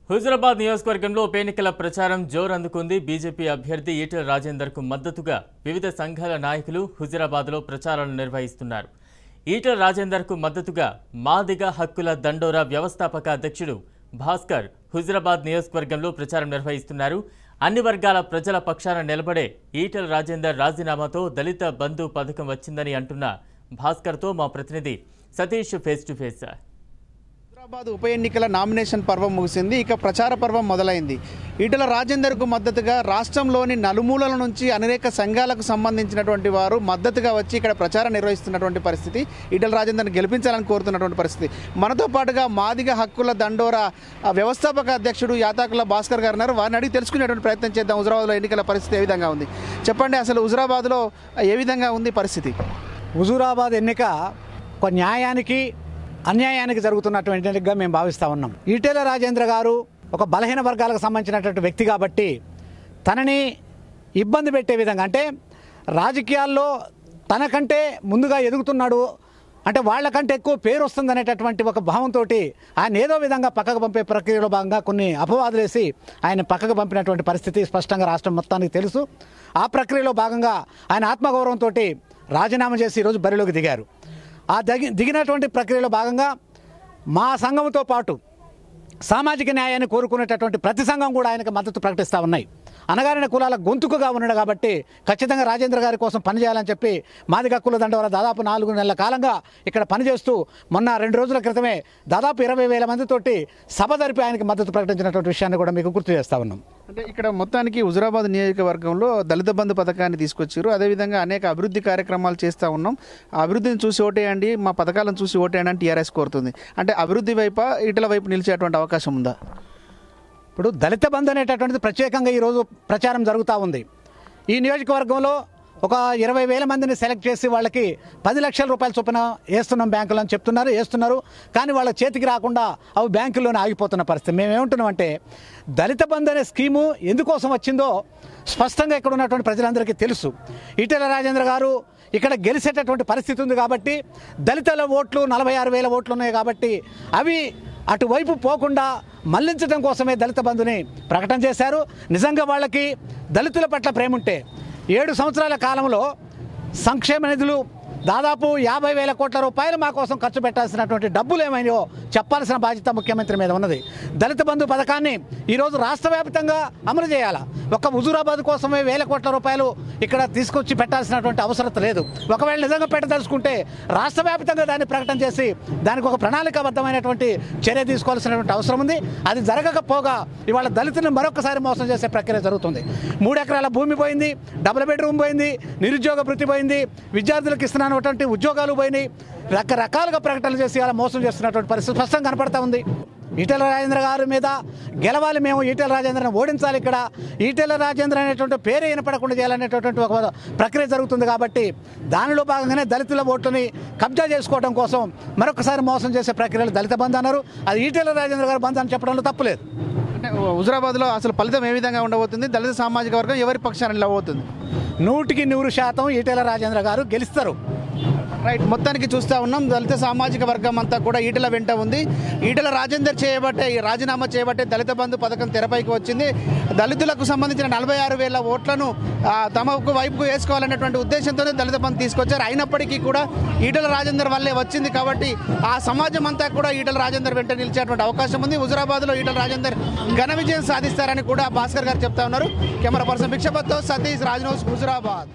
హుజురాబాద్ నియోజకవర్గంలో ఉప ఎన్నికల ప్రచారం జోరందుకుంది బీజేపీ అభ్యర్థి ఈటెల రాజేందర్కు మద్దతుగా వివిధ సంఘాల నాయకులు హుజురాబాద్లో ప్రచారాలు నిర్వహిస్తున్నారు ఈటెల రాజేందర్కు మద్దతుగా మాదిగ హక్కుల దండోరా వ్యవస్థాపక అధ్యక్షుడు భాస్కర్ హుజురాబాద్ నియోజకవర్గంలో ప్రచారం నిర్వహిస్తున్నారు అన్ని వర్గాల ప్రజల పక్షాన నిలబడే ఈటెల రాజేందర్ రాజీనామాతో దళిత బంధు పథకం వచ్చిందని అంటున్న భాస్కర్తో మా ప్రతినిధి Satish face to face Hyderabad ఉప ఎన్నికల నామినేషన్ పర్వం ముగిసింది ఇక ప్రచార పర్వం మొదలైంది ఈటల రాజేందర్కు మద్దతుగా రాష్ట్రంలోని నలుమూలల నుంచి అనేక సంఘాలకు సంబంధించినటువంటి వారు మద్దతుగా వచ్చి ఇక్కడ ప్రచారం నిర్వహిస్తున్నటువంటి పరిస్థితి ఈటల రాజేందర్ని గెలిపించాలని కోరుతున్నటువంటి పరిస్థితి మనతో పాటుగా మాదిగ హక్కుల దండోరా ఆ, వ్యవస్థాపక అధ్యక్షుడు యాతాకుల భాస్కర్ గారు ఉన్నారు వారిని అడిగి తెలుసుకునేటువంటి ప్రయత్నం చేద్దాం హుజరాబాద్లో ఎన్నికల పరిస్థితి ఏ విధంగా ఉంది చెప్పండి అసలు హుజరాబాద్లో ఏ విధంగా ఉంది పరిస్థితి హుజూరాబాద్ ఎన్నిక ఒక న్యాయానికి అన్యాయానికి జరుగుతున్నటువంటి ఎన్నికగా మేము భావిస్తూ ఉన్నాం ఈటెల రాజేంద్ర గారు ఒక బలహీన వర్గాలకు సంబంధించినటువంటి వ్యక్తి కాబట్టి తనని ఇబ్బంది పెట్టే విధంగా అంటే రాజకీయాల్లో తనకంటే ముందుగా ఎదుగుతున్నాడు అంటే వాళ్ళకంటే ఎక్కువ పేరు వస్తుందనేటటువంటి ఒక భావంతో ఆయన ఏదో విధంగా పక్కకు పంపే ప్రక్రియలో భాగంగా కొన్ని అపవాదులు వేసి ఆయన పక్కకు పంపినటువంటి పరిస్థితి స్పష్టంగా రాష్ట్రం మొత్తానికి తెలుసు ఆ ప్రక్రియలో భాగంగా ఆయన ఆత్మగౌరవంతో రాజీనామా చేసి ఈరోజు బరిలోకి దిగారు ఆ దిగి దిగినటువంటి ప్రక్రియలో భాగంగా మా సంఘంతో పాటు సామాజిక న్యాయాన్ని కోరుకునేటటువంటి ప్రతి సంఘం కూడా ఆయనకు మద్దతు ప్రకటిస్తూ ఉన్నాయి అనగారిన కులాల గొంతుకుగా ఉన్నాడు కాబట్టి ఖచ్చితంగా రాజేంద్ర గారి కోసం పనిచేయాలని చెప్పి మాదిగ కుల దండవర దాదాపు నాలుగు నెలల కాలంగా ఇక్కడ పనిచేస్తూ మొన్న రెండు రోజుల క్రితమే దాదాపు ఇరవై వేల మందితోటి సభ జరిపి ఆయనకి మద్దతు ప్రకటించినటువంటి విషయాన్ని కూడా మీకు గుర్తు చేస్తా ఉన్నాం అంటే ఇక్కడ మొత్తానికి హుజురాబాద్ నియోజకవర్గంలో దళిత బంధు పథకాన్ని తీసుకొచ్చారు అదేవిధంగా అనేక అభివృద్ధి కార్యక్రమాలు చేస్తూ ఉన్నాం ఆ అభివృద్ధిని చూసి ఓటేయండి మా పథకాలను చూసి ఓటేయండి అని టీఆర్ఎస్ కోరుతుంది అంటే అభివృద్ధి వైపా ఈటల వైపు నిలిచేటువంటి అవకాశం ఉందా ఇప్పుడు దళిత బంధు అనేటటువంటిది ప్రత్యేకంగా ఈరోజు ప్రచారం జరుగుతూ ఉంది ఈ నియోజకవర్గంలో ఒక ఇరవై వేల మందిని సెలెక్ట్ చేసి వాళ్ళకి పది లక్షల రూపాయల చొప్పున వేస్తున్నాం బ్యాంకులు అని చెప్తున్నారు వేస్తున్నారు కానీ వాళ్ళ చేతికి రాకుండా అవి బ్యాంకుల్లోనే ఆగిపోతున్న పరిస్థితి మేము ఏమంటున్నామంటే దళిత బంధు అనే స్కీము ఎందుకోసం వచ్చిందో స్పష్టంగా ఇక్కడ ఉన్నటువంటి ప్రజలందరికీ తెలుసు ఈటెల రాజేంద్ర గారు ఇక్కడ గెలిచేటటువంటి పరిస్థితి ఉంది కాబట్టి దళితుల ఓట్లు నలభై ఆరు వేల ఓట్లు ఉన్నాయి కాబట్టి అవి అటువైపు పోకుండా మళ్లించడం కోసమే దళిత బంధుని ప్రకటన చేశారు నిజంగా వాళ్ళకి దళితుల పట్ల ప్రేమ ఉంటే ఏడు సంవత్సరాల కాలంలో సంక్షేమ నిధులు దాదాపు యాభై వేల కోట్ల రూపాయలు మా కోసం ఖర్చు పెట్టాల్సినటువంటి డబ్బులు ఏమైనాయో చెప్పాల్సిన బాధ్యత ముఖ్యమంత్రి మీద ఉన్నది దళిత బంధు పథకాన్ని ఈరోజు రాష్ట్ర వ్యాప్తంగా అమలు చేయాలా ఒక హుజూరాబాద్ కోసమే వేల కోట్ల రూపాయలు ఇక్కడ తీసుకొచ్చి పెట్టాల్సినటువంటి అవసరం లేదు ఒకవేళ నిజంగా పెట్టదలుచుకుంటే రాష్ట్ర వ్యాప్తంగా దాన్ని ప్రకటన చేసి దానికి ఒక ప్రణాళికాబద్ధమైనటువంటి చర్య తీసుకోవాల్సినటువంటి అవసరం ఉంది అది జరగకపోగా ఇవాళ దళితులను మరొకసారి మోసం చేసే ప్రక్రియ జరుగుతుంది మూడు ఎకరాల భూమి పోయింది డబుల్ బెడ్రూమ్ పోయింది నిరుద్యోగ వృత్తి పోయింది విద్యార్థులకు ఇస్తున్నటువంటి ఉద్యోగాలు పోయినాయి రకరకాలుగా ప్రకటనలు చేసి అలా మోసం చేస్తున్నటువంటి పరిస్థితి స్పష్టంగా కనపడతా ఉంది ఈటెల రాజేంద్ర గారి మీద గెలవాలి మేము ఈటెల రాజేంద్రని ఓడించాలి ఇక్కడ ఈటెల రాజేంద్ర అనేటువంటి పేరే వినపడకుండా చేయాలనేటటువంటి ఒక ప్రక్రియ జరుగుతుంది కాబట్టి దానిలో భాగంగానే దళితుల ఓట్లని కబ్జా చేసుకోవడం కోసం మరొకసారి మోసం చేసే ప్రక్రియలు దళిత బంధు అన్నారు అది ఈటెల రాజేంద్ర గారి బంధు అని చెప్పడంలో తప్పులేదు అంటే హుజురాబాద్లో అసలు ఫలితం ఏ విధంగా ఉండబోతుంది దళిత సామాజిక వర్గం ఎవరి పక్షాన నిలబోతుంది నూటికి నూరు శాతం ఈటెల రాజేంద్ర గారు గెలుస్తారు రైట్ మొత్తానికి చూస్తూ ఉన్నాం దళిత సామాజిక వర్గం అంతా కూడా ఈటల వెంట ఉంది ఈటల రాజేందర్ చేయబట్టే ఈ రాజీనామా చేయబట్టే దళిత బంధు పథకం తెరపైకి వచ్చింది దళితులకు సంబంధించిన నలభై ఆరు వేల ఓట్లను ఆ, తమకు వైపుకు వేసుకోవాలనేటువంటి ఉద్దేశంతోనే దళిత బంధు తీసుకొచ్చారు అయినప్పటికీ కూడా ఈటల రాజేందర్ వల్లే వచ్చింది కాబట్టి ఆ సమాజం అంతా కూడా ఈటల రాజేందర్ వెంట నిలిచేటువంటి అవకాశం ఉంది హుజురాబాద్లో ఈటల రాజేందర్ ఘన విజయం సాధిస్తారని కూడా భాస్కర్ గారు చెప్తా ఉన్నారు కెమెరా పర్సన్ భిక్షపత్తో సతీష్ రాజ్నోస్ హుజురాబాద్